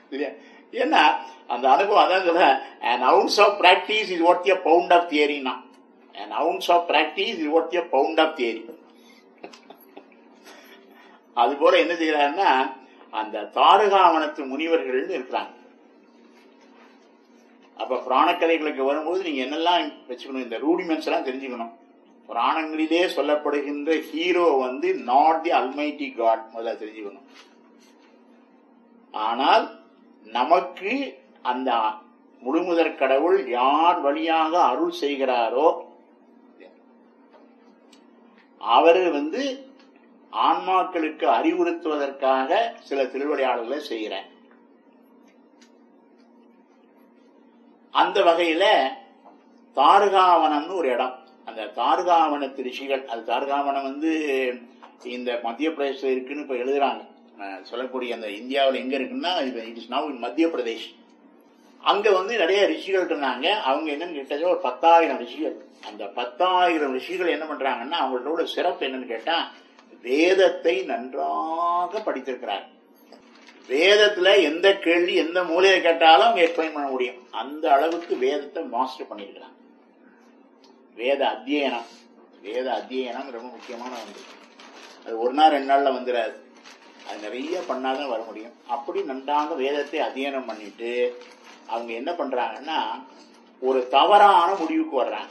இல்லையா ஏன்னா அந்த அனுபவம் அதான் சொல்றேன் an ounce of practice is worth a pound of theory னா an ounce of practice is worth a pound of theory அது போல என்ன செய்யறாருன்னா அந்த தாரகாவனத்து முனிவர்கள்னு இருக்கிறாங்க அப்ப புராணக்கதைகளுக்கு வரும்போது நீங்க என்னெல்லாம் வச்சுக்கணும் இந்த ரூடிமெண்ட்ஸ் எல்லாம் தெரிஞ்சுக்கணும் புராணங்களிலே சொல்லப்படுகின்ற ஹீரோ வந்து நாட் தி அல்மைட்டி காட் முதல்ல தெரிஞ்சுக்கணும் ஆனால் நமக்கு அந்த முழுமுதற் கடவுள் யார் வழியாக அருள் செய்கிறாரோ அவர் வந்து ஆன்மாக்களுக்கு அறிவுறுத்துவதற்காக சில திருவிளையாடல்களை செய்கிறார் அந்த வகையில தாருகாவனம்னு ஒரு இடம் அந்த தாருகாவனத்து ரிஷிகள் அது தாருகாவனம் வந்து இந்த மத்திய பிரதேசம் இருக்குன்னு இப்ப எழுதுறாங்க அஹ் சொல்லக்கூடிய அந்த இந்தியாவில் எங்க இருக்குன்னா இட் இஸ் நவ் இன் மத்திய பிரதேஷ் அங்க வந்து நிறைய ரிஷிகள் இருந்தாங்க அவங்க என்னன்னு கேட்டது ஒரு பத்தாயிரம் ரிஷிகள் அந்த பத்தாயிரம் ரிஷிகள் என்ன பண்றாங்கன்னா அவங்களோட சிறப்பு என்னன்னு கேட்டா வேதத்தை நன்றாக படித்திருக்கிறார் வேதத்துல எந்த கேள்வி எந்த மூலையை கேட்டாலும் அவங்க எக்ஸ்பிளைன் பண்ண முடியும் அந்த அளவுக்கு வேதத்தை மாஸ்டர் பண்ணியிருக்கிறாங்க வேத அத்தியனம் வேத அத்தியனம் ரொம்ப முக்கியமான ஒன்று அது ஒரு நாள் ரெண்டு நாள்ல வந்துடாது அது நிறைய பண்ணாதான் வர முடியும் அப்படி நன்றாக வேதத்தை அத்தியனம் பண்ணிட்டு அவங்க என்ன பண்றாங்கன்னா ஒரு தவறான முடிவுக்கு வர்றாங்க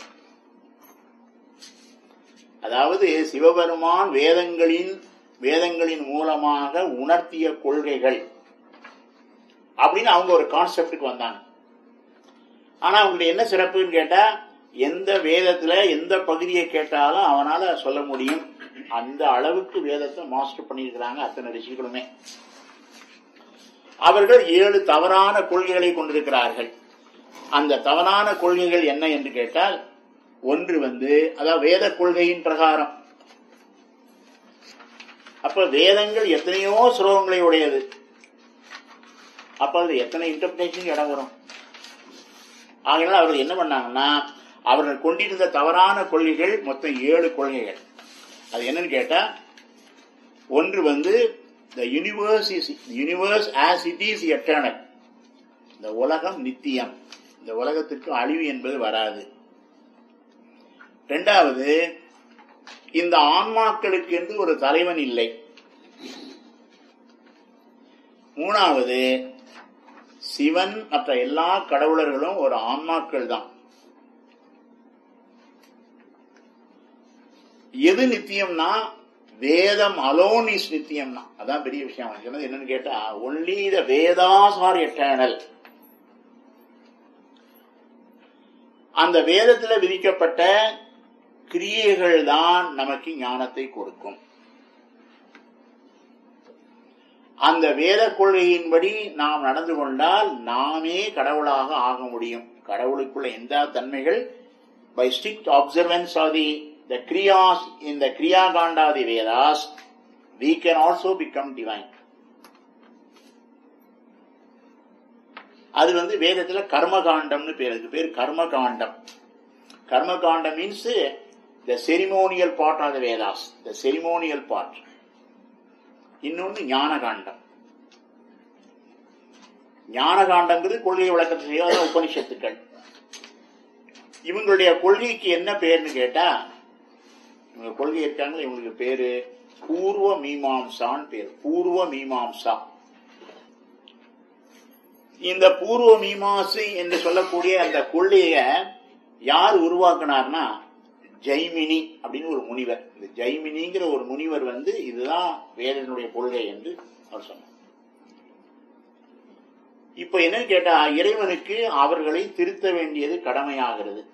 அதாவது சிவபெருமான் வேதங்களின் வேதங்களின் மூலமாக உணர்த்திய கொள்கைகள் அப்படின்னு அவங்க ஒரு கான்செப்டுக்கு வந்தாங்க ஆனா அவங்களுக்கு என்ன சிறப்புன்னு கேட்டா எந்த வேதத்துல எந்த பகுதியை கேட்டாலும் அவனால சொல்ல முடியும் அந்த அளவுக்கு வேதத்தை மாஸ்டர் பண்ணியிருக்கிறாங்க அத்தனை ரிஷிகளுமே அவர்கள் ஏழு தவறான கொள்கைகளை கொண்டிருக்கிறார்கள் அந்த தவறான கொள்கைகள் என்ன என்று கேட்டால் ஒன்று வந்து அதாவது வேத கொள்கையின் பிரகாரம் அப்ப வேதங்கள் எத்தனையோ ஸ்லோகங்களை உடையது அப்ப அது எத்தனை இன்டர்பிரேஷன் இடம் வரும் ஆகையினால் அவர்கள் என்ன பண்ணாங்கன்னா அவர்கள் கொண்டிருந்த தவறான கொள்கைகள் மொத்தம் ஏழு கொள்கைகள் அது என்னன்னு கேட்டா ஒன்று வந்து the universe is universe as it is eternal இந்த உலகம் நித்தியம் இந்த உலகத்திற்கு அழிவு என்பது வராது இரண்டாவது இந்த ஆன்மாக்களுக்கு என்று ஒரு தலைவன் இல்லை மூணாவது சிவன் மற்ற எல்லா கடவுளர்களும் ஒரு ஆன்மாக்கள் தான் எது நித்தியம்னா வேதம் அலோன் இஸ் நித்தியம்னா அதான் பெரிய விஷயம் அவன் சொன்னது என்னன்னு கேட்டா only the Vedas are eternal அந்த வேதத்துல விதிக்கப்பட்ட கிரியைகள் தான் நமக்கு ஞானத்தை கொடுக்கும் அந்த வேத கொள்கையின்படி நாம் நடந்து கொண்டால் நாமே கடவுளாக ஆக முடியும் கடவுளுக்குள்ள எந்த தன்மைகள் by strict observance of the the kriyas in the kriya kanda the Vedas we can also become divine அது வந்து வேதத்துல கர்மகாண்டம்னு பேர் அதுக்கு பேர் கர்மகாண்டம் கர்மகாண்டம் means the ceremonial part of the Vedas the ceremonial part இன்னொன்று ஞானகாண்டம் ஞானகாண்டங்கிறது கொள்கை விளக்கத்தை செய்யாத உபனிஷத்துக்கள் இவங்களுடைய கொள்கைக்கு என்ன பேர்னு கேட்டா இவங்க கொள்கை இருக்காங்களா இவங்களுக்கு பேரு பூர்வ மீமாம்சான்னு பேர் பூர்வ மீமாம்சா இந்த பூர்வ மீமாசை என்று சொல்லக்கூடிய அந்த கொள்கைய யார் உருவாக்குனார்னா ஜெய்மினி அப்படின்னு ஒரு முனிவர் இந்த ஜெய்மினிங்கிற ஒரு முனிவர் வந்து இதுதான் வேதனுடைய கொள்கை என்று அவர் சொன்னார் இப்ப என்னன்னு கேட்டா இறைவனுக்கு அவர்களை திருத்த வேண்டியது கடமையாகிறது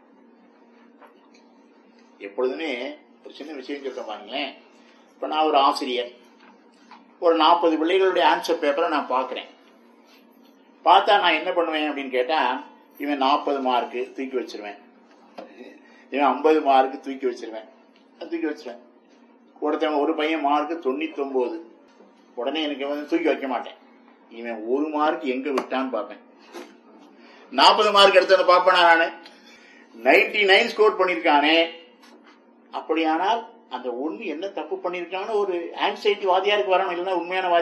எப்பொழுதுமே ஒரு சின்ன விஷயம் சொல்ற பாருங்களேன் இப்ப நான் ஒரு ஆசிரியர் ஒரு நாற்பது பிள்ளைகளுடைய ஆன்சர் பேப்பரை நான் பார்க்கிறேன் பார்த்தா நான் என்ன பண்ணுவேன் அப்படின்னு கேட்டா இவன் நாற்பது மார்க்கு தூக்கி வச்சிருவேன் இவன் ஐம்பது மார்க்கு தூக்கி வச்சிருவேன் தூக்கி வச்சிருவேன் ஒருத்தவன் ஒரு பையன் மார்க்கு தொண்ணூத்தி ஒன்பது உடனே எனக்கு வந்து தூக்கி வைக்க மாட்டேன் இவன் ஒரு மார்க் எங்க விட்டான்னு பார்ப்பேன் நாற்பது மார்க் எடுத்தவன பார்ப்பேனா நானு நைன்டி நைன் ஸ்கோர் பண்ணிருக்கானே அப்படியானால் அந்த ஒண்ணு என்ன தப்பு பண்ணிருக்கான்னு ஒரு ஆன்சைட்டி வாதியாருக்கு வரணும் இல்லைன்னா உண்மையான